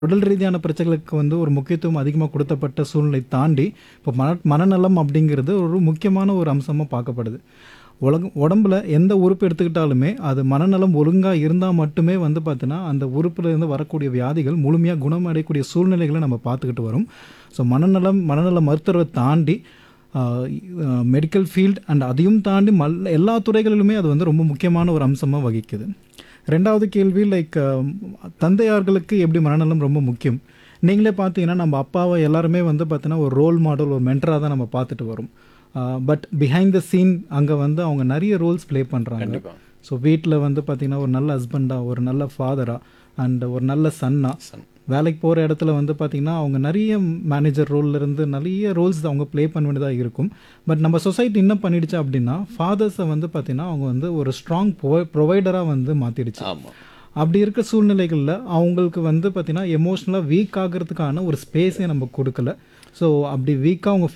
உடல் ரீதியான பிரச்சனைகளுக்கு வந்து ஒரு முக்கியத்துவம் அதிகமாக கொடுக்கப்பட்ட சூழ்நிலை தாண்டி இப்போ மன மனநலம் அப்படிங்கிறது ஒரு முக்கியமான ஒரு அம்சமாக பார்க்கப்படுது உலக உடம்புல எந்த உறுப்பு எடுத்துக்கிட்டாலுமே அது மனநலம் ஒழுங்காக இருந்தால் மட்டுமே வந்து பார்த்தீங்கன்னா அந்த உறுப்புல இருந்து வரக்கூடிய வியாதிகள் முழுமையாக குணமடையக்கூடிய சூழ்நிலைகளை நம்ம பார்த்துக்கிட்டு வரும் ஸோ மனநலம் மனநல மருத்துவரை தாண்டி மெடிக்கல் ஃபீல்ட் அண்ட் அதையும் தாண்டி மல் எல்லா துறைகளிலுமே அது வந்து ரொம்ப முக்கியமான ஒரு அம்சமாக வகிக்குது ரெண்டாவது கேள்வி லைக் தந்தையார்களுக்கு எப்படி மனநலம் ரொம்ப முக்கியம் நீங்களே பார்த்தீங்கன்னா நம்ம அப்பாவை எல்லாருமே வந்து பார்த்தீங்கன்னா ஒரு ரோல் மாடல் ஒரு மென்டராக தான் நம்ம பார்த்துட்டு வரோம் பட் பிஹைண்ட் த சீன் அங்கே வந்து அவங்க நிறைய ரோல்ஸ் ப்ளே பண்ணுறாங்க கண்டிப்பா ஸோ வீட்டில் வந்து பார்த்தீங்கன்னா ஒரு நல்ல ஹஸ்பண்டாக ஒரு நல்ல ஃபாதராக அண்ட் ஒரு நல்ல சன்னா சன் வேலைக்கு போகிற இடத்துல வந்து பார்த்திங்கன்னா அவங்க நிறைய மேனேஜர் ரோல்ல இருந்து நிறைய ரோல்ஸ் அவங்க ப்ளே பண்ண வேண்டியதாக இருக்கும் பட் நம்ம சொசைட்டி என்ன பண்ணிடுச்சு அப்படின்னா ஃபாதர்ஸை வந்து பார்த்திங்கன்னா அவங்க வந்து ஒரு ஸ்ட்ராங் ப்ரொவைடராக வந்து மாற்றிடுச்சு ஆமா அப்படி இருக்க சூழ்நிலைகளில் அவங்களுக்கு வந்து பார்த்திங்கன்னா எமோஷ்னலாக வீக் ஆகிறதுக்கான ஒரு ஸ்பேஸே நம்ம கொடுக்கல ஸோ அப்படி வீக்காக அவங்க